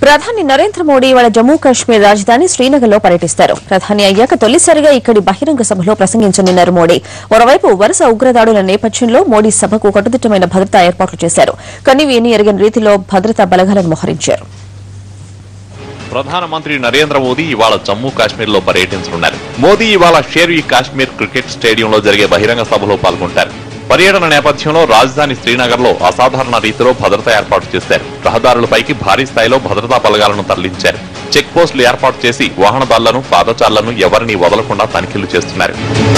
ప్రధాని నరేంద్ర మోడీ ఇవాళ జమ్మూ కాశ్మీర్ రాజధాని శ్రీనగర్లో పర్యటిస్తారు ప్రధాని అయ్యాక తొలిసారిగా ఇక్కడి బహిరంగ సభలో ప్రసంగించనున్నారు మోడీ మరోవైపు వరుస ఉగ్రదాడుల నేపథ్యంలో మోడీ సభకు కట్టుదిట్టమైన భద్రతా ఏర్పాట్లు చేశారు కనివేని ఎరగని రీతిలో భద్రతా బలగాలను మోహరించారు ప్రధానమంత్రి నరేంద్ర మోదీ ఇవాళ జమ్మూ కాశ్మీర్ లో పర్యటించనున్నారు మోదీ ఇవాళ షేర్ ఈ కాశ్మీర్ క్రికెట్ స్టేడియంలో జరిగే బహిరంగ సభలో పాల్గొంటారు పర్యటన నేపథ్యంలో రాజధాని శ్రీనగర్ లో అసాధారణ రీతిలో భద్రత ఏర్పాటు చేశారు రహదారులపైకి భారీ స్థాయిలో భద్రతా బలగాలను తరలించారు చెక్ పోస్టులు ఏర్పాటు చేసి వాహనదారులను పాదచారులను ఎవరిని వదలకుండా తనిఖీలు చేస్తున్నారు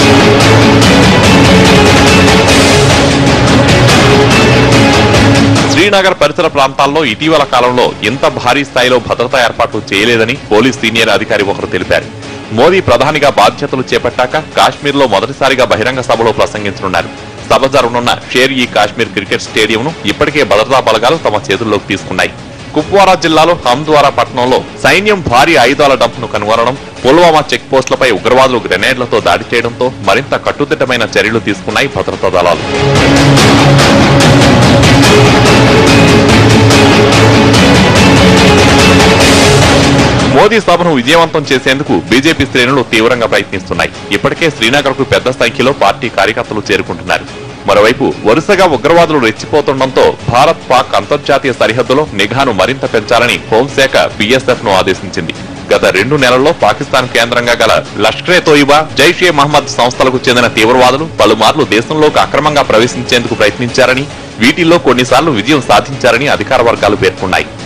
శ్రీనగర్ పరిసర ప్రాంతాల్లో ఇటీవల కాలంలో ఇంత భారీ స్థాయిలో భద్రతా ఏర్పాట్లు చేయలేదని పోలీస్ సీనియర్ అధికారి ఒకరు తెలిపారు మోదీ ప్రధానిగా బాధ్యతలు చేపట్టాక కాశ్మీర్లో మొదటిసారిగా బహిరంగ సభలో ప్రసంగించనున్నారు సభ జరగనున్న షేర్ ఈ కాశ్మీర్ క్రికెట్ స్టేడియంను ఇప్పటికే భద్రతా బలగాలు తమ చేతుల్లోకి తీసుకున్నాయి కుప్వారా జిల్లాలో హంద్వారా పట్టణంలో సైన్యం భారీ ఆయుధాల డంప్ను కనుగొనడం పుల్వామా చెక్ పోస్టులపై ఉగ్రవాదులు గ్రెనేడ్లతో దాడి చేయడంతో మరింత కట్టుదిట్టమైన చర్యలు తీసుకున్నాయి భద్రతా దళాలు మోదీ సభను విజయవంతం చేసేందుకు బీజేపీ శ్రేణులు తీవ్రంగా ప్రయత్నిస్తున్నాయి ఇప్పటికే శ్రీనగర్ కు పెద్ద సంఖ్యలో పార్టీ కార్యకర్తలు చేరుకుంటున్నారు మరోవైపు వరుసగా ఉగ్రవాదులు రెచ్చిపోతుండటంతో భారత్ పాక్ అంతర్జాతీయ సరిహద్దులో నిఘాను మరింత పెంచాలని హోంశాఖ బీఎస్ఎఫ్ ను ఆదేశించింది గత రెండు నెలల్లో పాకిస్తాన్ కేంద్రంగా గల లష్కరే తోయిబా జైషే మహమ్మద్ సంస్థలకు చెందిన తీవ్రవాదులు పలుమార్లు దేశంలోకి అక్రమంగా ప్రవేశించేందుకు ప్రయత్నించారని వీటిల్లో కొన్నిసార్లు విజయం సాధించారని అధికార వర్గాలు పేర్కొన్నాయి